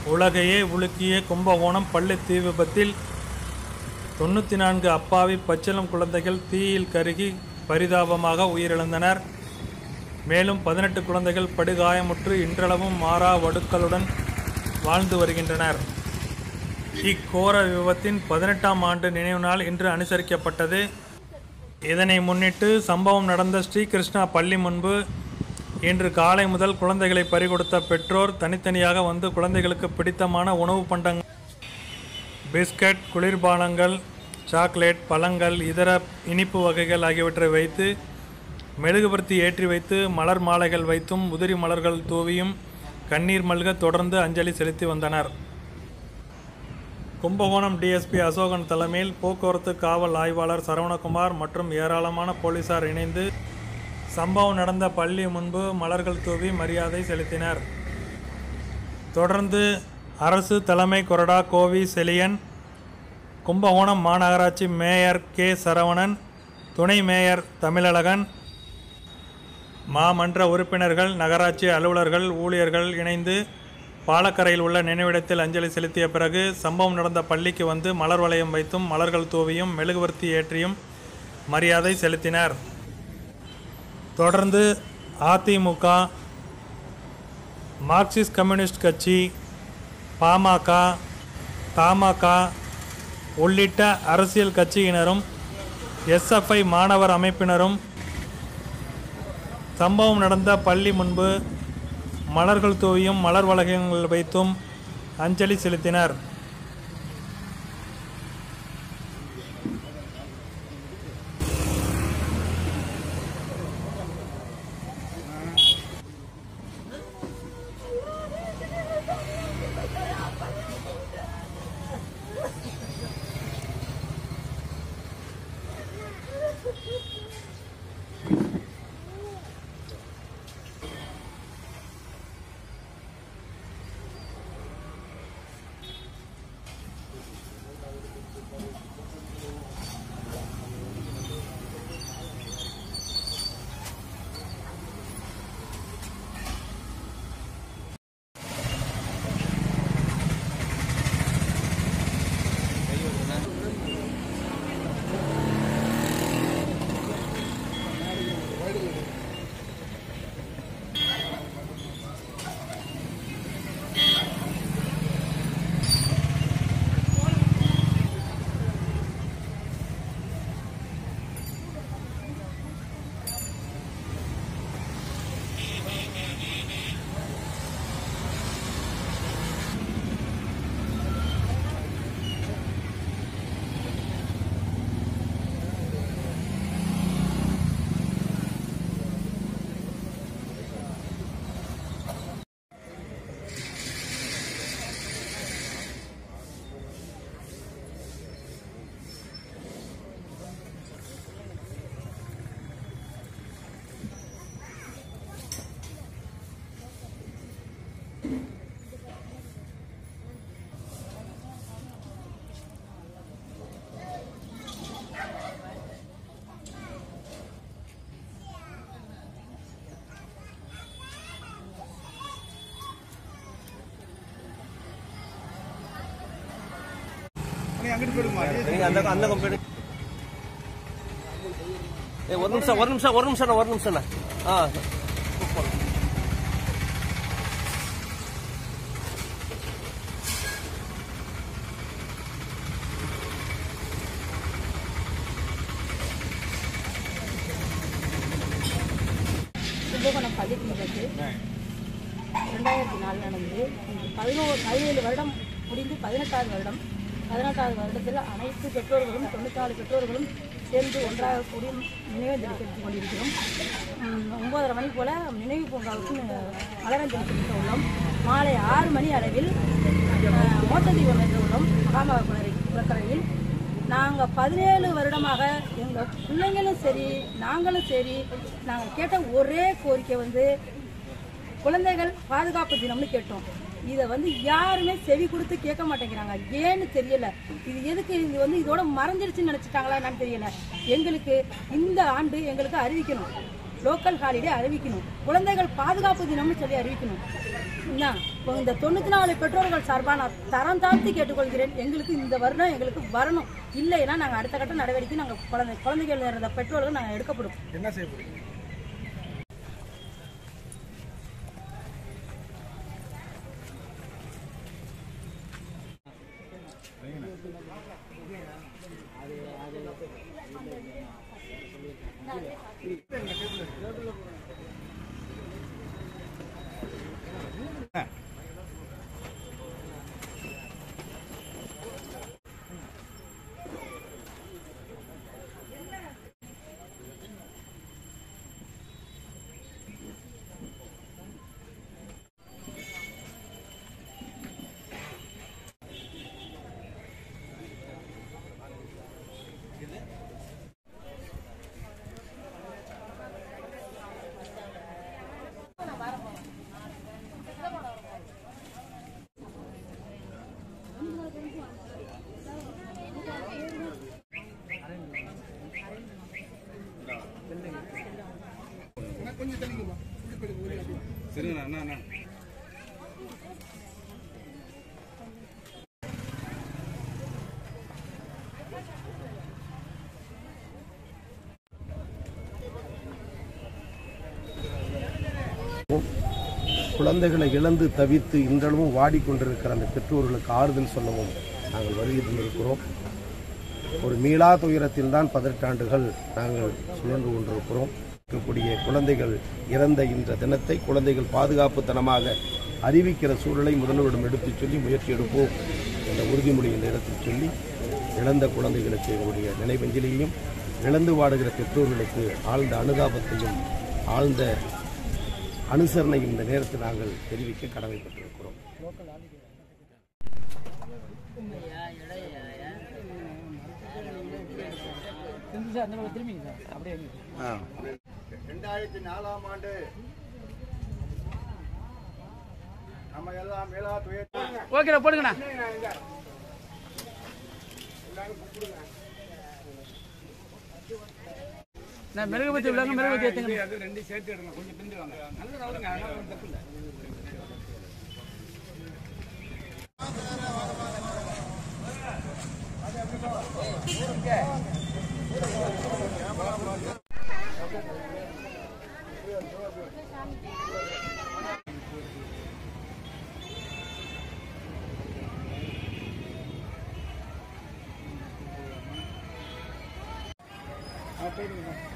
உலகையே உலுக்கிய கும்பகோணம் பள்ளி தீ விபத்தில் தொண்ணூற்றி நான்கு அப்பாவி பச்சிளம் குழந்தைகள் தீயில் கருகி பரிதாபமாக உயிரிழந்தனர் மேலும் பதினெட்டு குழந்தைகள் படுகாயமுற்று இன்றளவும் மாறா வடுக்களுடன் வாழ்ந்து வருகின்றனர் இக்கோர விபத்தின் பதினெட்டாம் ஆண்டு நினைவு நாள் இன்று அனுசரிக்கப்பட்டது இதனை முன்னிட்டு சம்பவம் நடந்த ஸ்ரீகிருஷ்ணா பள்ளி முன்பு இன்று காலை முதல் குழந்தைகளை பறிகொடுத்த பெற்றோர் தனித்தனியாக வந்து குழந்தைகளுக்கு பிடித்தமான உணவு பண்டங்கள் பிஸ்கட் குளிர்பானங்கள் சாக்லேட் பழங்கள் இதர இனிப்பு வகைகள் ஆகியவற்றை வைத்து மெழுகுபர்த்தி ஏற்றி வைத்து மலர் மாலைகள் வைத்தும் உதிரி மலர்கள் தூவியும் கண்ணீர் மல்க தொடர்ந்து அஞ்சலி செலுத்தி வந்தனர் கும்பகோணம் டிஎஸ்பி அசோகன் தலைமையில் போக்குவரத்து காவல் ஆய்வாளர் சரவணகுமார் மற்றும் ஏராளமான போலீசார் இணைந்து சம்பவம் நடந்த பள்ளி முன்பு மலர்கள் தூவி மரியாதை செலுத்தினர் தொடர்ந்து அரசு தலைமை கொறடா கோவி செலியன் கும்பகோணம் மாநகராட்சி மேயர் கே சரவணன் துணை மேயர் தமிழழகன் மாமன்ற உறுப்பினர்கள் நகராட்சி அலுவலர்கள் ஊழியர்கள் இணைந்து பாலக்கரையில் உள்ள நினைவிடத்தில் அஞ்சலி செலுத்திய பிறகு சம்பவம் நடந்த பள்ளிக்கு வந்து மலர் வளையம் வைத்தும் மலர்கள் தூவியும் மெழுகுவர்த்தி ஏற்றியும் மரியாதை செலுத்தினர் தொடர்ந்து அதிமுக மார்க்சிஸ்ட் கம்யூனிஸ்ட் கட்சி பாமக தமாக உள்ளிட்ட அரசியல் கட்சியினரும் எஸ்எஃப்ஐ மாணவர் அமைப்பினரும் சம்பவம் நடந்த பள்ளி முன்பு மலர்கள் தூவியும் மலர் வளையங்கள் வைத்தும் அஞ்சலி செலுத்தினர் நீங்க அந்த அந்த கம்பெனி ஏ ஒரு நிமிஷம் ஒரு நிமிஷம் ஒரு நிமிஷம் ஒரு நிமிஷம் ஆ கும்பகோணம் பள்ளி விபத்து ரெண்டாயிரத்தி நாலு நடந்து இன்று பதினோரு பதினேழு வருடம் முடிந்து பதினெட்டாவது வருடம் பதினெட்டாவது வருடத்தில் அனைத்து பெற்றோர்களும் தொண்ணூத்தாறு பெற்றோர்களும் சேர்ந்து ஒன்றாக கூடி நினைவஞ்சலி செலுத்திக் கொண்டிருக்கிறோம் உம், ஒன்பதரை மணி போல நினைவு பூங்காவுக்கு மலரஞ்சலி செலுத்த உள்ளோம் மாலை ஆறு மணி அளவில் அஹ், மோட்டதீபம் என்று உள்ளோம் மகாமக குளரை குளக்கரையில் நாங்கள் பதினேழு வருடமாக எங்கள் பிள்ளைங்களும் சரி நாங்களும் சரி நாங்கள் கேட்ட ஒரே கோரிக்கை வந்து குழந்தைகள் பாதுகாப்பு தினம்னு கேட்டோம் இதை வந்து யாருமே செவி கொடுத்து கேட்க மாட்டேங்கிறாங்க ஏன்னு தெரியல இது எதுக்கு இது வந்து இதோட மறைஞ்சிருச்சுன்னு நினைச்சிட்டாங்களா என்னன்னு தெரியல எங்களுக்கு இந்த ஆண்டு எங்களுக்கு அறிவிக்கணும் லோக்கல் ஹாலிடே அறிவிக்கணும் குழந்தைகள் பாதுகாப்பு தினம்னு சொல்லி அறிவிக்கணும் என்ன இப்போ இந்த தொண்ணூத்தி நாலு பெற்றோர்கள் சார்பாக நான் தரம் தாழ்த்தி கேட்டுக்கொள்கிறேன் எங்களுக்கு இந்த வருடம் எங்களுக்கு வரணும் இல்லைன்னா நாங்கள் அடுத்த கட்ட நடவடிக்கை நாங்கள் குழந்தை குழந்தைகள் இருந்த பெற்றோர்கள் நாங்கள் எடுக்கப்படும் என்ன செய்ய போறீங்க சரிங்கண்ணா அண்ணா அண்ணா குழந்தைகளை இழந்து தவித்து இன்றளவும் வாடிக்கொண்டிருக்கிற அந்த பெற்றோர்களுக்கு ஆறுதல் சொல்லவும் நாங்கள் வருகை தந்திருக்கிறோம் ஒரு மீளா துயரத்தில் தான் பதினெட்டாண்டுகள் நாங்கள் சுழன்று கொண்டிருக்கிறோம் இருக்கக்கூடிய குழந்தைகள் இறந்த இந்த தினத்தை குழந்தைகள் பாதுகாப்பு தனமாக அறிவிக்கிற சூழலை முதல்வரிடம் எடுத்துச் சொல்லி முயற்சி எடுப்போம் என்ற உறுதிமொழி இந்த இடத்தில் சொல்லி இழந்த குழந்தைகளுக்கு எங்களுடைய நினைவஞ்சலியையும் இழந்து வாடுகிற பெற்றோர்களுக்கு ஆழ்ந்த அனுதாபத்தையும் ஆழ்ந்த அனுசரணை இந்த நேரத்தில் நாங்கள் தெரிவிக்க கடமைப்பட்டிருக்கிறோம் ரெண்டாயிரத்தி நாலாம் ஆண்டு நம்ம எல்லாம் மேலா துயர் ஓகேண்ணா போடுங்கண்ணா நான் மிருகபத்தி உள்ளவங்க மிருகபத்தி ஏற்றுங்க அது ரெண்டு சேர்த்து எடுங்க கொஞ்சம் பிந்து வாங்க நல்லா வருங்க அதனால ஒரு தப்பு இல்லை ஆ, போயிடுங்க